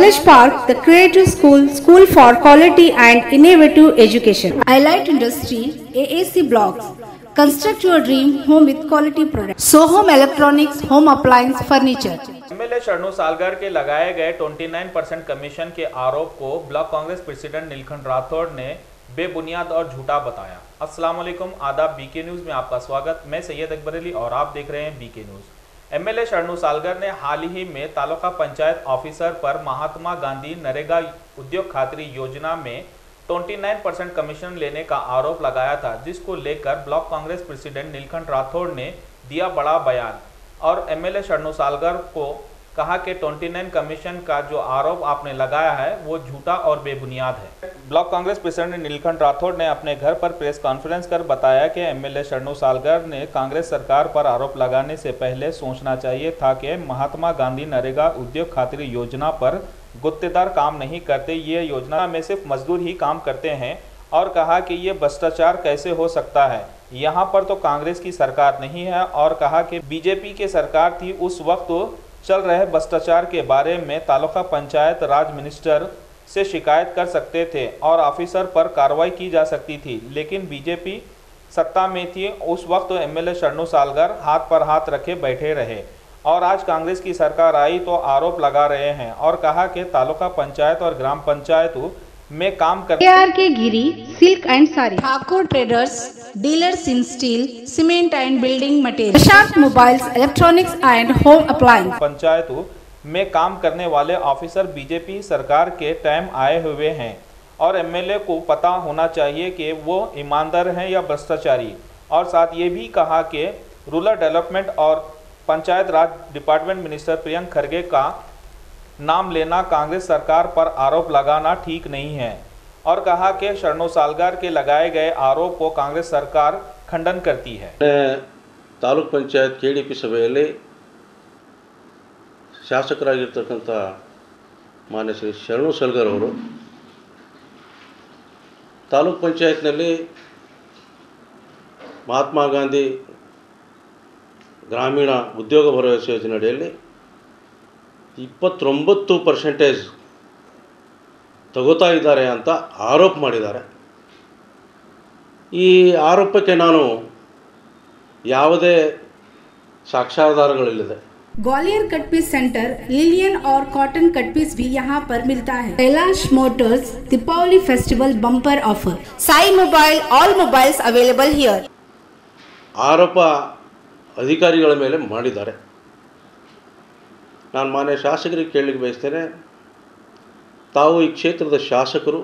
College Park, the Creative School, School for Quality and Innovative Education. Highlight Industry, AAC Blocks. Construct your dream home with quality products. So Home Electronics, Home Appliance, Furniture. MLA Sharanu Salgar के लगाए गए 29 percent commission के आरोप को block Congress president Neelkanth Rathod ने बेबुनियाद और झूठा बताया अस्सलाम वालेकुम आदाब बीके न्यूज़ में आपका स्वागत मैं सैयद अकबर अली और आप देख रहे हैं BK news MLA Sharanu Salgar ने हाल ही में तालुका पंचायत ऑफिसर पर महात्मा गांधी नरेगा उद्योग खातरी योजना में 29 परसेंट कमीशन लेने का आरोप लगाया था जिसको लेकर ब्लॉक कांग्रेस प्रेसिडेंट नीलकंठ राठौड़ ने दिया बड़ा बयान और एमएलए शरणु सालगर को कहा कि 29 कमीशन का जो आरोप आपने लगाया है वो झूठा और बेबुनियाद है ब्लॉक कांग्रेस प्रेसिडेंट नीलकंठ राठौड़ ने अपने घर पर प्रेस कॉन्फ्रेंस कर बताया कि एमएलए शरणु सालगर ने कांग्रेस सरकार पर आरोप लगाने से पहले सोचना चाहिए था कि महात्मा गांधी नरेगा उद्योग खातरी योजना पर गुत्तेदार काम नहीं करते ये योजना में सिर्फ मजदूर ही काम करते हैं और कहा कि ये भ्रष्टाचार कैसे हो सकता है यहाँ पर तो कांग्रेस की सरकार नहीं है और कहा कि बीजेपी की सरकार थी उस वक्त चल रहे भ्रष्टाचार के बारे में तालुका पंचायत राज मिनिस्टर से शिकायत कर सकते थे और ऑफिसर पर कार्रवाई की जा सकती थी लेकिन बीजेपी सत्ता में थी उस वक्त एमएलए शरणु सालगर हाथ पर हाथ रखे बैठे रहे और आज कांग्रेस की सरकार आई तो आरोप लगा रहे हैं और कहा कि तालुका पंचायत और ग्राम पंचायत में काम कर KRK Giri, Silk and Sari. Thakur Traders, dealers in steel, cement and building materials. Prashant Mobiles, Electronics and Home Appliance. Panchayat में काम करने वाले ऑफिसर बीजेपी सरकार के टाइम आए हुए हैं और एमएलए को पता होना चाहिए कि वो ईमानदार हैं या भ्रष्टाचारी और साथ ये भी कहा कि रूरल डेवलपमेंट और पंचायत राज डिपार्टमेंट मिनिस्टर प्रियंक खरगे का नाम लेना कांग्रेस सरकार पर आरोप लगाना ठीक नहीं है और कहा कि शरणु सालगार के लगाए गए आरोप को कांग्रेस सरकार खंडन करती है taluk panchayat K D P ಸಭೆಯಲ್ಲಿ ಶಾಸಕರಾಗಿರ್ತಕ್ಕಂಥ ಮಾನ್ಯ ಶ್ರೀ ಶರಣು ಸಲ್ಗರ್ ಅವರು ತಾಲೂಕ್ ಪಂಚಾಯತ್ನಲ್ಲಿ ಮಹಾತ್ಮ ಗಾಂಧಿ ಗ್ರಾಮೀಣ ಉದ್ಯೋಗ ಭರವಸೆ ಯೋಜನೆ ಅಡಿಯಲ್ಲಿ ಇಪ್ಪತ್ತೊಂಬತ್ತು ಪರ್ಸೆಂಟೇಜ್ ತಗೋತಾ ಇದ್ದಾರೆ ಅಂತ ಆರೋಪ ಮಾಡಿದ್ದಾರೆ ಈ ಆರೋಪಕ್ಕೆ ನಾನು ಯಾವುದೇ ಸಾಕ್ಷ್ಯಾಧಾರಗಳಿಲ್ಲದೆ ग्वालियर कट पीस सेंटर लिलियन और कॉटन कट पीस भी यहाँ पर मिलता है Kailash motors Deepawali festival bumper offer Sai mobile all mobiles available here ಆರೋಪ ಅಧಿಕಾರಿಗಳ ಮೇಲೆ ಮಾಡಿದ್ದಾರೆ ನಾನು ಮಾನ್ಯ ಶಾಸಕರಿಗೆ ಕೇಳಲಿಕ್ಕೆ ಬಯಸ್ತೇನೆ ತಾವು ಈ ಕ್ಷೇತ್ರದ ಶಾಸಕರು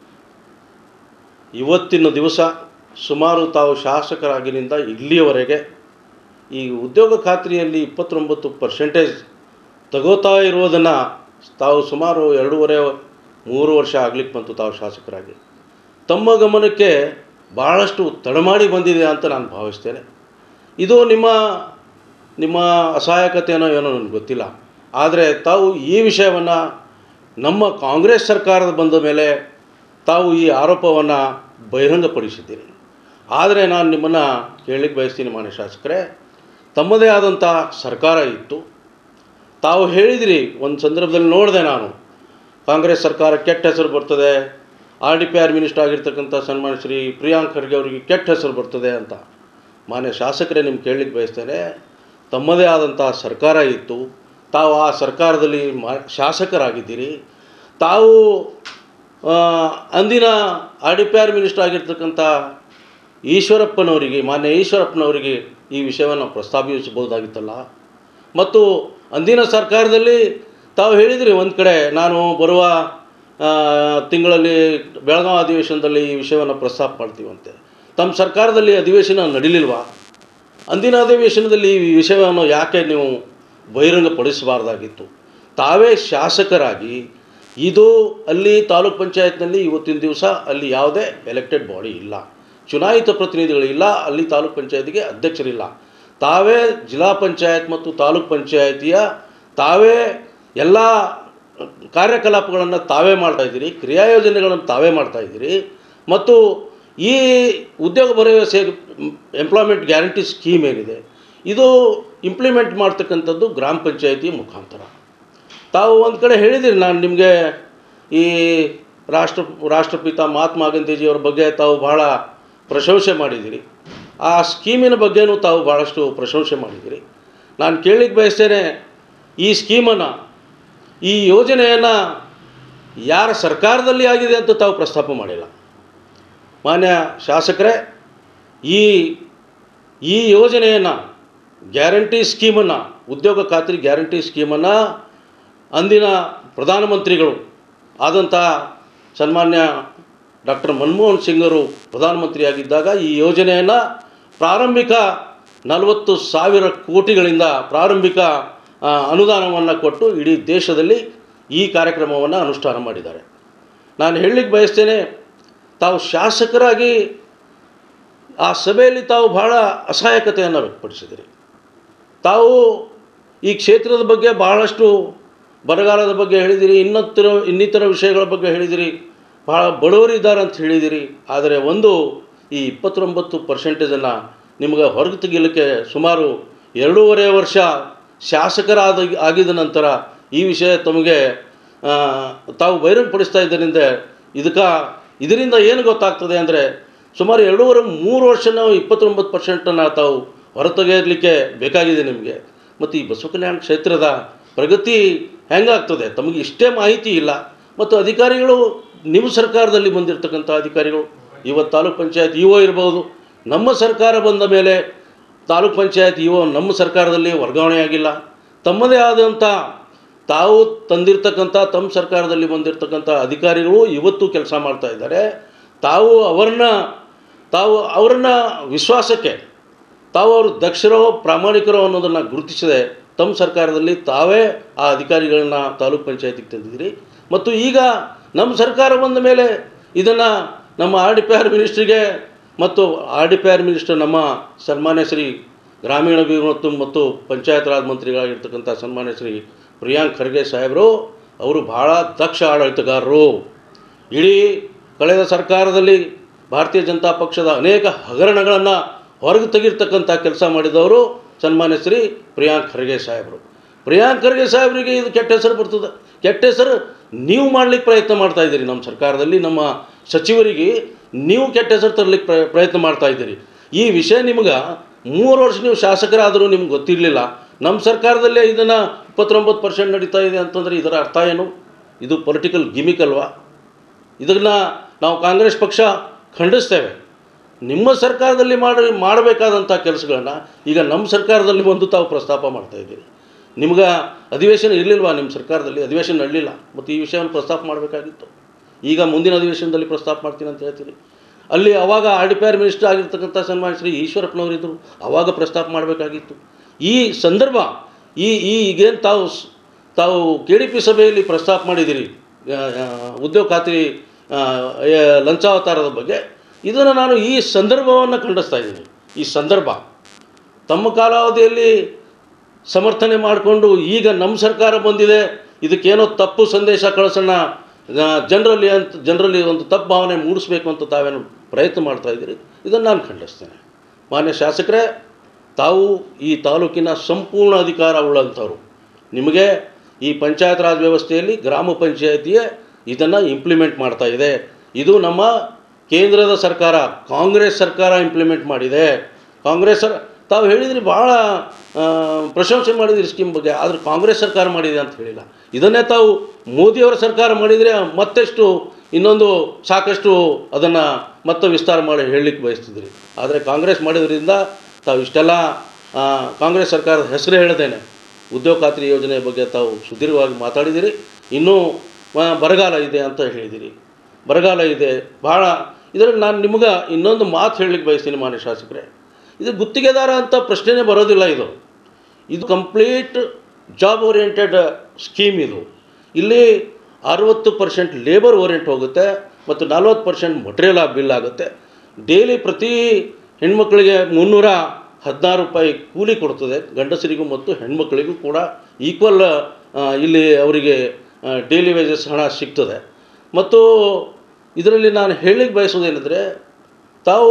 ಇವತ್ತಿನ ದಿವಸ ಸುಮಾರು ತಾವು ಶಾಸಕರಾಗಿನಿಂದ ಇಲ್ಲಿಯವರೆಗೆ ಈ ಉದ್ಯೋಗ ಖಾತ್ರಿಯಲ್ಲಿ ಇಪ್ಪತ್ತೊಂಬತ್ತು ಪರ್ಸೆಂಟೇಜ್ ತಗೋತಾ ಇರುವುದನ್ನು ತಾವು ಸುಮಾರು ಎರಡೂವರೆ ಮೂರು ವರ್ಷ ಆಗ್ಲಿಕ್ಕೆ ಬಂತು ತಾವು ಶಾಸಕರಾಗಿ ತಮ್ಮ ಗಮನಕ್ಕೆ ಭಾಳಷ್ಟು ತಡಮಾಡಿ ಬಂದಿದೆ ಅಂತ ನಾನು ಭಾವಿಸ್ತೇನೆ ಇದು ನಿಮ್ಮ ನಿಮ್ಮ ಅಸಹಾಯಕತೆಯೋ ಏನೋ ನನಗೆ ಗೊತ್ತಿಲ್ಲ ಆದರೆ ತಾವು ಈ ವಿಷಯವನ್ನು ನಮ್ಮ ಕಾಂಗ್ರೆಸ್ ಸರ್ಕಾರದ ಬಂದ ಮೇಲೆ ತಾವು ಈ ಆರೋಪವನ್ನು ಬಹಿರಂಗಪಡಿಸಿದ್ದೀರಿ ಆದರೆ ನಾನು ನಿಮ್ಮನ್ನು ಕೇಳಲಿಕ್ಕೆ ಬಯಸ್ತೀನಿ ಮಾನ್ಯ ಶಾಸಕರೇ ತಮ್ಮದೇ ಆದಂಥ ಸರ್ಕಾರ ಇತ್ತು ತಾವು ಹೇಳಿದಿರಿ ಒಂದು ಸಂದರ್ಭದಲ್ಲಿ ನೋಡಿದೆ ನಾನು ಕಾಂಗ್ರೆಸ್ ಸರ್ಕಾರ ಕೆಟ್ಟ ಹೆಸರು ಬರ್ತದೆ R D P R minister ಆಗಿರ್ತಕ್ಕಂಥ ಸನ್ಮಾನ್ಯ ಶ್ರೀ ಪ್ರಿಯಾಂಕ್ ಖರ್ಗೆ ಅವರಿಗೆ ಕೆಟ್ಟ ಹೆಸರು ಬರ್ತದೆ ಅಂತ ಮಾನ್ಯ ಶಾಸಕರೇ ನಿಮ್ಗೆ ಕೇಳಲಿಕ್ಕೆ ಬಯಸ್ತೇನೆ ತಮ್ಮದೇ ಆದಂಥ ಸರ್ಕಾರ ಇತ್ತು ತಾವು ಆ ಸರ್ಕಾರದಲ್ಲಿ ಮಾ ಶಾಸಕರಾಗಿದ್ದೀರಿ ತಾವು ಆ, ಅಂದಿನ R D P R minister ಆಗಿರ್ತಕ್ಕಂಥ ಈಶ್ವರಪ್ಪನವರಿಗೆ ಮಾನ್ಯ ಈಶ್ವರಪ್ಪನವರಿಗೆ ಈ ವಿಷಯವನ್ನು ಪ್ರಸ್ತಾಪಿಸಬಹುದಾಗಿತ್ತಲ್ಲ ಮತ್ತು ಅಂದಿನ ಸರ್ಕಾರದಲ್ಲಿ ತಾವು ಹೇಳಿದಿರಿ ಒಂದು ಕಡೆ ನಾನು ಬರುವ ಆ, ತಿಂಗಳಲ್ಲಿ ಬೆಳಗಾವಿ ಅಧಿವೇಶನದಲ್ಲಿ ಈ ವಿಷಯವನ್ನು ಪ್ರಸ್ತಾಪ ಮಾಡ್ತೀವಂತೆ ತಮ್ಮ ಸರ್ಕಾರದಲ್ಲಿ ಅಧಿವೇಶನ ನಡೀಲಿಲ್ವಾ ಅಂದಿನ ಅಧಿವೇಶನದಲ್ಲಿ ಈ ವಿಷಯವನ್ನು ಯಾಕೆ ನೀವು ಬಹಿರಂಗಪಡಿಸಬಾರ್ದಾಗಿತ್ತು ತಾವೇ ಶಾಸಕರಾಗಿ ಇದು ಅಲ್ಲಿ ತಾಲೂಕ್ ಪಂಚಾಯತ್ನಲ್ಲಿ ಇವತ್ತಿನ ದಿವಸ ಅಲ್ಲಿ ಯಾವುದೇ ಎಲೆಕ್ಟೆಡ್ ಬಾಡಿ ಇಲ್ಲ ಚುನಾಯಿತ ಪ್ರತಿನಿಧಿಗಳಿಲ್ಲ ಅಲ್ಲಿ ತಾಲೂಕ್ ಪಂಚಾಯತಿಗೆ ಅಧ್ಯಕ್ಷರಿಲ್ಲ ತಾವೇ ಜಿಲ್ಲಾ ಪಂಚಾಯತ್ ಮತ್ತು ತಾಲೂಕ್ ಪಂಚಾಯತಿಯ ತಾವೇ ಎಲ್ಲ ಕಾರ್ಯಕಲಾಪಗಳನ್ನು ತಾವೇ ಮಾಡ್ತಾಯಿದ್ದೀರಿ ಕ್ರಿಯಾ ಯೋಜನೆಗಳನ್ನು ತಾವೇ ಮಾಡ್ತಾಯಿದ್ದೀರಿ ಮತ್ತು ಈ ಉದ್ಯೋಗ ಭರವಸೆ ಎಂಪ್ಲಾಯ್ಮೆಂಟ್ ಗ್ಯಾರಂಟಿ ಸ್ಕೀಮ್ ಏನಿದೆ ಇದು ಇಂಪ್ಲಿಮೆಂಟ್ ಮಾಡ್ತಕ್ಕಂಥದ್ದು ಗ್ರಾಮ ಪಂಚಾಯತಿ ಮುಖಾಂತರ ತಾವು ಒಂದು ಕಡೆ ಹೇಳಿದಿರಿ ನಾನು ನಿಮಗೆ ಈ ರಾಷ್ಟ್ರ ರಾಷ್ಟ್ರಪಿತ ಮಹಾತ್ಮ ಗಾಂಧೀಜಿಯವರ ಬಗ್ಗೆ ತಾವು ಭಾಳ ಪ್ರಶಂಸೆ ಮಾಡಿದ್ದೀರಿ ಆ ಸ್ಕೀಮಿನ ಬಗ್ಗೆನೂ ತಾವು ಭಾಳಷ್ಟು ಪ್ರಶಂಸೆ ಮಾಡಿದ್ದೀರಿ ನಾನು ಕೇಳಲಿಕ್ಕೆ ಬಯಸ್ತೇನೆ ಈ ಸ್ಕೀಮನ್ನು ಈ ಯೋಜನೆಯನ್ನು ಯಾರ ಸರ್ಕಾರದಲ್ಲಿ ಆಗಿದೆ ಅಂತ ತಾವು ಪ್ರಸ್ತಾಪ ಮಾಡಿಲ್ಲ ಮಾನ್ಯ ಶಾಸಕರೇ ಈ ಈ ಯೋಜನೆಯನ್ನು ಗ್ಯಾರಂಟಿ ಸ್ಕೀಮನ್ನು ಉದ್ಯೋಗ ಖಾತ್ರಿ ಗ್ಯಾರಂಟಿ ಸ್ಕೀಮನ್ನು ಅಂದಿನ ಪ್ರಧಾನಮಂತ್ರಿಗಳು ಆದಂಥ ಸನ್ಮಾನ್ಯ ಡಾಕ್ಟರ್ ಮನಮೋಹನ್ ಸಿಂಗರು ಪ್ರಧಾನಮಂತ್ರಿಯಾಗಿದ್ದಾಗ ಈ ಯೋಜನೆಯನ್ನು ಪ್ರಾರಂಭಿಕ ನಲವತ್ತು ಸಾವಿರ ಕೋಟಿಗಳಿಂದ ಪ್ರಾರಂಭಿಕ ಆ, ಅನುದಾನವನ್ನು ಕೊಟ್ಟು ಇಡೀ ದೇಶದಲ್ಲಿ ಈ ಕಾರ್ಯಕ್ರಮವನ್ನು ಅನುಷ್ಠಾನ ಮಾಡಿದ್ದಾರೆ ನಾನು ಹೇಳಲಿಕ್ಕೆ ಬಯಸ್ತೇನೆ ತಾವು ಶಾಸಕರಾಗಿ ಆ ಸಭೆಯಲ್ಲಿ ತಾವು ಬಹಳ ಅಸಹಾಯಕತೆಯನ್ನು ವ್ಯಕ್ತಪಡಿಸಿದಿರಿ ತಾವು ಈ ಕ್ಷೇತ್ರದ ಬಗ್ಗೆ ಬಹಳಷ್ಟು ಬರಗಾಲದ ಬಗ್ಗೆ ಹೇಳಿದಿರಿ ಇನ್ನಿತರ ಇನ್ನಿತರ ವಿಷಯಗಳ ಬಗ್ಗೆ ಹೇಳಿದಿರಿ ಭಾಳ ಬಡವರಿದ್ದಾರೆ ಅಂತ ಹೇಳಿದಿರಿ ಆದರೆ ಒಂದು ಈ ಇಪ್ಪತ್ತೊಂಬತ್ತು ಪರ್ಸೆಂಟೇಜನ್ನು ನಿಮಗೆ ಹೊರಗೆ ತೆಗಿಲಿಕ್ಕೆ ಸುಮಾರು ಎರಡೂವರೆ ವರ್ಷ ಶಾಸಕರಾದ ಆಗಿದ ನಂತರ ಈ ವಿಷಯ ತಮಗೆ ಆ, ತಾವು ಬಹಿರಂಗಪಡಿಸ್ತಾ ಇದ್ದರಿಂದ ಇದಕ್ಕೆ ಇದರಿಂದ ಏನು ಗೊತ್ತಾಗ್ತದೆ ಅಂದರೆ ಸುಮಾರು ಎರಡೂವರೆ ಮೂರು ವರ್ಷ ನಾವು ಇಪ್ಪತ್ತೊಂಬತ್ತು ಪರ್ಸೆಂಟನ್ನು ತಾವು ಹೊರತೆಗೆಯಲಿಕ್ಕೆ ಬೇಕಾಗಿದೆ ನಿಮಗೆ ಮತ್ತು ಈ ಬಸವ ಕಲ್ಯಾಣ ಕ್ಷೇತ್ರದ ಪ್ರಗತಿ ಹೆಂಗಾಗ್ತದೆ ತಮಗೆ ಇಷ್ಟೇ ಮಾಹಿತಿ ಇಲ್ಲ ಮತ್ತು ಅಧಿಕಾರಿಗಳು ನಿಮ್ಮ ಸರ್ಕಾರದಲ್ಲಿ ಬಂದಿರತಕ್ಕಂಥ ಅಧಿಕಾರಿಗಳು ಇವತ್ತು ತಾಲೂಕ್ ಪಂಚಾಯತ್ ಇ ಒ ಇರ್ಬೋದು ನಮ್ಮ ಸರ್ಕಾರ ಬಂದ ಮೇಲೆ ತಾಲೂಕ್ ಪಂಚಾಯತ್ ಇ ಒ ನಮ್ಮ ಸರ್ಕಾರದಲ್ಲಿ ವರ್ಗಾವಣೆ ಆಗಿಲ್ಲ ತಮ್ಮದೇ ಆದಂಥ ತಾವು ತಂದಿರ್ತಕ್ಕಂಥ ತಮ್ಮ ಸರ್ಕಾರದಲ್ಲಿ ಬಂದಿರತಕ್ಕಂಥ ಅಧಿಕಾರಿಗಳು ಇವತ್ತು ಕೆಲಸ ಮಾಡ್ತಾ ಇದ್ದಾರೆ ತಾವು ಅವರನ್ನ ತಾವು ಅವರನ್ನ ವಿಶ್ವಾಸಕ್ಕೆ ತಾವು ಅವರು ದಕ್ಷರೋ ಪ್ರಾಮಾಣಿಕರೋ ಅನ್ನೋದನ್ನು ಗುರುತಿಸದೆ ತಮ್ಮ ಸರ್ಕಾರದಲ್ಲಿ ತಾವೇ ಆ ಅಧಿಕಾರಿಗಳನ್ನ ತಾಲೂಕ್ ಪಂಚಾಯತಿಗೆ ತಂದಿದ್ದೀರಿ ಮತ್ತು ಈಗ ನಮ್ಮ ಸರ್ಕಾರ ಬಂದ ಮೇಲೆ ಇದನ್ನು ನಮ್ಮ ಆರ್ ಡಿ ಪಿ ಆರ್ ಮಿನಿಸ್ಟ್ರಿಗೆ ಮತ್ತು R D P R minister ನಮ್ಮ ಸನ್ಮಾನ್ಯ ಶ್ರೀ ಗ್ರಾಮೀಣಾಭಿವೃದ್ಧಿ ಮತ್ತು ಮತ್ತು ಪಂಚಾಯತ್ ರಾಜ್ ಮಂತ್ರಿಗಳಾಗಿರ್ತಕ್ಕಂಥ ಸನ್ಮಾನ್ಯ ಶ್ರೀ ಪ್ರಿಯಾಂಕ್ ಖರ್ಗೆ ಸಾಹೇಬರು ಅವರು ಭಾಳ ದಕ್ಷ ಆಡಳಿತಗಾರರು ಇಡೀ ಕಳೆದ ಸರ್ಕಾರದಲ್ಲಿ ಭಾರತೀಯ ಜನತಾ ಪಕ್ಷದ ಅನೇಕ ಹಗರಣಗಳನ್ನು ಹೊರಗೆ ತೆಗಿರ್ತಕ್ಕಂಥ ಕೆಲಸ ಮಾಡಿದವರು ಸನ್ಮಾನ್ಯ ಶ್ರೀ ಪ್ರಿಯಾಂಕ್ ಖರ್ಗೆ ಸಾಹೇಬರು ಪ್ರಿಯಾಂಕ್ ಖರ್ಗೆ ಸಾಹೇಬರಿಗೆ ಇದು ಕೆಟ್ಟ ಹೆಸರು ಬರ್ತದೆ ಕೆಟ್ಟ ಹೆಸರು ನೀವು ಮಾಡ್ಲಿಕ್ಕೆ ಪ್ರಯತ್ನ ಮಾಡ್ತಾ ಇದ್ದೀರಿ ನಮ್ಮ ಸರ್ಕಾರದಲ್ಲಿ ನಮ್ಮ ಸಚಿವರಿಗೆ ನೀವು ಕೆಟ್ಟ ಹೆಸರು ತರಲಿಕ್ಕೆ ಪ್ರ ಪ್ರಯತ್ನ ಮಾಡ್ತಾ ಇದ್ದೀರಿ ಈ ವಿಷಯ ನಿಮ್ಗೆ ಮೂರು ವರ್ಷ ನೀವು ಶಾಸಕರಾದರೂ ನಿಮ್ಗೆ ಗೊತ್ತಿರಲಿಲ್ಲ ನಮ್ಮ ಸರ್ಕಾರದಲ್ಲೇ ಇದನ್ನು ಇಪ್ಪತ್ತೊಂಬತ್ತು ಪರ್ಸೆಂಟ್ ನಡೀತಾ ಇದೆ ಅಂತಂದರೆ ಇದರ ಅರ್ಥ ಏನು ಇದು ಪೊಲಿಟಿಕಲ್ ಗಿಮಿಕ್ ಅಲ್ವಾ ಇದನ್ನು ನಾವು ಕಾಂಗ್ರೆಸ್ ಪಕ್ಷ ಖಂಡಿಸ್ತೇವೆ ನಿಮ್ಮ ಸರ್ಕಾರದಲ್ಲಿ ಮಾಡಿ ಮಾಡಬೇಕಾದಂಥ ಕೆಲಸಗಳನ್ನ ಈಗ ನಮ್ಮ ಸರ್ಕಾರದಲ್ಲಿ ಬಂದು ತಾವು ಪ್ರಸ್ತಾಪ ಮಾಡ್ತಾ ಇದ್ದೀರಿ ನಿಮ್ಗೆ ಅಧಿವೇಶನ ಇರಲಿಲ್ವಾ ನಿಮ್ಮ ಸರ್ಕಾರದಲ್ಲಿ ಅಧಿವೇಶನ ನಡಲಿಲ್ಲ ಮತ್ತು ಈ ವಿಷಯವನ್ನು ಪ್ರಸ್ತಾಪ ಮಾಡಬೇಕಾಗಿತ್ತು ಈಗ ಮುಂದಿನ ಅಧಿವೇಶನದಲ್ಲಿ ಪ್ರಸ್ತಾಪ ಮಾಡ್ತೀನಿ ಅಂತ ಹೇಳ್ತೀರಿ ಅಲ್ಲಿ ಅವಾಗ R D P R minister ಆಗಿರ್ತಕ್ಕಂಥ ಸನ್ಮಾನ್ಯ ಶ್ರೀ ಈಶ್ವರಪ್ಪನವರಿದ್ದರು ಅವಾಗ ಪ್ರಸ್ತಾಪ ಮಾಡಬೇಕಾಗಿತ್ತು ಈ ಸಂದರ್ಭ ಈ ಈ ಈಗೇನು ತಾವು ಸ್- ತಾವು ಕೆ ಡಿ ಪಿ ಸಭೆಯಲ್ಲಿ ಪ್ರಸ್ತಾಪ ಮಾಡಿದ್ದೀರಿ ಆ, ಆ, ಉದ್ಯೋಗ ಖಾತ್ರಿ ಆ, ಆ, ಲಂಚಾವತಾರದ ಬಗ್ಗೆ ಇದನ್ನು ನಾನು ಈ ಸಂದರ್ಭವನ್ನು ಖಂಡಿಸ್ತಾ ಇದ್ದೀನಿ ಈ ಸಂದರ್ಭ ತಮ್ಮ ಕಾಲಾವಧಿಯಲ್ಲಿ ಸಮರ್ಥನೆ ಮಾಡಿಕೊಂಡು ಈಗ ನಮ್ಮ ಸರ್ಕಾರ ಬಂದಿದೆ ಇದಕ್ಕೇನೋ ತಪ್ಪು ಸಂದೇಶ ಕಳಿಸೋಣ ಜನರಲ್ಲಿ ಅಂತ ಜನರಲ್ಲಿ ಒಂದು ತಪ್ಪು ಭಾವನೆ ಮೂಡಿಸ್ಬೇಕು ಅಂತ ತಾವೇನು ಪ್ರಯತ್ನ ಮಾಡ್ತಾ ಇದ್ದೀರಿ ಇದನ್ನು ನಾನು ಖಂಡಿಸ್ತೇನೆ ಮಾನ್ಯ ಶಾಸಕರೇ ತಾವು ಈ ತಾಲೂಕಿನ ಸಂಪೂರ್ಣ ಅಧಿಕಾರ ಉಳ್ಳಂಥವ್ರು ನಿಮಗೆ ಈ ಪಂಚಾಯತ್ ರಾಜ್ ವ್ಯವಸ್ಥೆಯಲ್ಲಿ ಗ್ರಾಮ ಪಂಚಾಯತಿಯೇ ಇದನ್ನು ಇಂಪ್ಲಿಮೆಂಟ್ ಮಾಡ್ತಾ ಇದೆ ಇದು ನಮ್ಮ ಕೇಂದ್ರದ ಸರ್ಕಾರ ಕಾಂಗ್ರೆಸ್ ಸರ್ಕಾರ ಇಂಪ್ಲಿಮೆಂಟ್ ಮಾಡಿದೆ ಕಾಂಗ್ರೆಸ್ ಸರ್ ತಾವು ಹೇಳಿದ್ರಿ ಭಾಳ ಆ, ಪ್ರಶಂಸೆ ಮಾಡಿದ್ರಿ ಸ್ಕೀಮ್ ಬಗ್ಗೆ ಆದರೆ ಕಾಂಗ್ರೆಸ್ ಸರ್ಕಾರ ಮಾಡಿದೆ ಅಂತ ಹೇಳಿಲ್ಲ ಇದನ್ನೇ ತಾವು ಮೋದಿಯವರ ಸರ್ಕಾರ ಮಾಡಿದರೆ ಮತ್ತೆಷ್ಟು ಇನ್ನೊಂದು ಸಾಕಷ್ಟು ಅದನ್ನು ಮತ್ತೆ ವಿಸ್ತಾರ ಮಾಡಿ ಹೇಳಲಿಕ್ಕೆ ಬಯಸ್ತಿದ್ರಿ ಆದರೆ ಕಾಂಗ್ರೆಸ್ ಮಾಡಿದ್ರಿಂದ ತಾವು ಇಷ್ಟೆಲ್ಲ ಆ, ಕಾಂಗ್ರೆಸ್ ಸರ್ಕಾರದ ಹೆಸರು ಹೇಳದೇನೆ ಉದ್ಯೋಗ ಖಾತ್ರಿ ಯೋಜನೆ ಬಗ್ಗೆ ತಾವು ಸುದೀರ್ಘವಾಗಿ ಮಾತಾಡಿದಿರಿ ಇನ್ನೂ ಆ, ಬರಗಾಲ ಇದೆ ಅಂತ ಹೇಳಿದಿರಿ ಬರಗಾಲ ಇದೆ ಭಾಳ ಇದರಲ್ಲಿ ನಾನು ನಿಮ್ಗೆ ಇನ್ನೊಂದು ಮಾತು ಹೇಳಲಿಕ್ಕೆ ಬಯಸ್ತೀನಿ ಮಾನ್ಯ ಶಾಸಕರೇ ಇದು ಗುತ್ತಿಗೆದಾರ ಅಂತ ಪ್ರಶ್ನೆನೇ ಬರೋದಿಲ್ಲ ಇದು ಇದು ಕಂಪ್ಲೀಟ್ ಜಾಬ್ ಓರಿಯೆಂಟೆಡ್ ಸ್ಕೀಮ್ ಇದು ಇಲ್ಲಿ ಅರುವತ್ತು ಪರ್ಸೆಂಟ್ ಲೇಬರ್ ಓರಿಯೆಂಟ್ ಹೋಗುತ್ತೆ ಮತ್ತು ನಲ್ವತ್ತು ಪರ್ಸೆಂಟ್ ಮಟೀರಿಯಲ್ ಬಿಲ್ ಆಗುತ್ತೆ ಡೈಲಿ ಪ್ರತಿ ಹೆಣ್ಮಕ್ಳಿಗೆ ಮುನ್ನೂರ ಹದಿನಾರು ರೂಪಾಯಿ ಕೂಲಿ ಕೊಡ್ತದೆ ಗಂಡಸರಿಗೂ ಮತ್ತು ಹೆಣ್ಮಕ್ಳಿಗೂ ಕೂಡ ಈಕ್ವಲ್ ಇಲ್ಲಿ ಅವರಿಗೆ ಡೈಲಿ ವೇಜಸ್ ಹಣ ಸಿಗ್ತದೆ ಮತ್ತು ಇದರಲ್ಲಿ ನಾನು ಹೇಳಲಿಕ್ಕೆ ಬಯಸೋದೇನೆಂದರೆ ತಾವು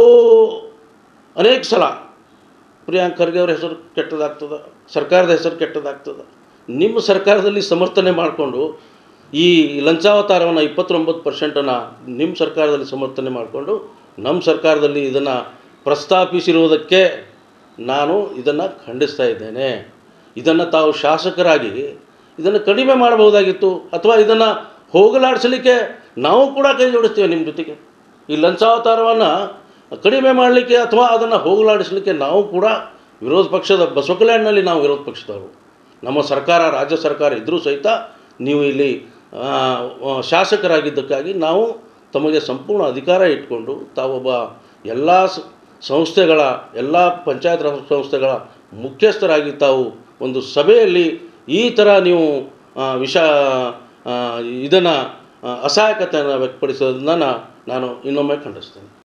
ಅನೇಕ ಸಲ ಪ್ರಿಯಾಂಕ್ ಖರ್ಗೆ ಅವ್ರ ಹೆಸರು ಕೆಟ್ಟದಾಗ್ತದೆ ಸರ್ಕಾರದ ಹೆಸರು ಕೆಟ್ಟದಾಗ್ತದೆ ನಿಮ್ಮ ಸರ್ಕಾರದಲ್ಲಿ ಸಮರ್ಥನೆ ಮಾಡಿಕೊಂಡು ಈ ಲಂಚಾವತಾರವನ್ನು ಇಪ್ಪತ್ತೊಂಬತ್ತು ಪರ್ಸೆಂಟನ್ನು ನಿಮ್ಮ ಸರ್ಕಾರದಲ್ಲಿ ಸಮರ್ಥನೆ ಮಾಡಿಕೊಂಡು ನಮ್ಮ ಸರ್ಕಾರದಲ್ಲಿ ಇದನ್ನು ಪ್ರಸ್ತಾಪಿಸಿರುವುದಕ್ಕೆ ನಾನು ಇದನ್ನು ಖಂಡಿಸ್ತಾ ಇದ್ದೇನೆ ಇದನ್ನು ತಾವು ಶಾಸಕರಾಗಿ ಇದನ್ನು ಕಡಿಮೆ ಮಾಡಬಹುದಾಗಿತ್ತು ಅಥವಾ ಇದನ್ನು ಹೋಗಲಾಡಿಸಲಿಕ್ಕೆ ನಾವು ಕೂಡ ಕೈ ಜೋಡಿಸ್ತೇವೆ ನಿಮ್ಮ ಜೊತೆಗೆ ಈ ಲಂಚಾವತಾರವನ್ನು ಕಡಿಮೆ ಮಾಡಲಿಕ್ಕೆ ಅಥವಾ ಅದನ್ನು ಹೋಗಲಾಡಿಸಲಿಕ್ಕೆ ನಾವು ಕೂಡ ವಿರೋಧ ಪಕ್ಷದ ಬಸವ ಕಲ್ಯಾಣದಲ್ಲಿ ನಾವು ವಿರೋಧ ಪಕ್ಷದವರು ನಮ್ಮ ಸರ್ಕಾರ ರಾಜ್ಯ ಸರ್ಕಾರ ಇದ್ದರೂ ಸಹಿತ ನೀವು ಇಲ್ಲಿ ಆ, ಆ, ಶಾಸಕರಾಗಿದ್ದಕ್ಕಾಗಿ ನಾವು ತಮಗೆ ಸಂಪೂರ್ಣ ಅಧಿಕಾರ ಇಟ್ಕೊಂಡು ತಾವೊಬ್ಬ ಎಲ್ಲ ಸ- ಸಂಸ್ಥೆಗಳ ಎಲ್ಲ ಪಂಚಾಯತ್ ರಾಜ್ ಸಂಸ್ಥೆಗಳ ಮುಖ್ಯಸ್ಥರಾಗಿ ತಾವು ಒಂದು ಸಭೆಯಲ್ಲಿ ಈ ಥರ ನೀವು ಆ, ವಿಷ ಇದನ್ನು ಅಸಹಾಯಕತೆಯನ್ನು ವ್ಯಕ್ತಪಡಿಸೋದನ್ನು ನಾನು ಇನ್ನೊಮ್ಮೆ ಖಂಡಿಸ್ತೇನೆ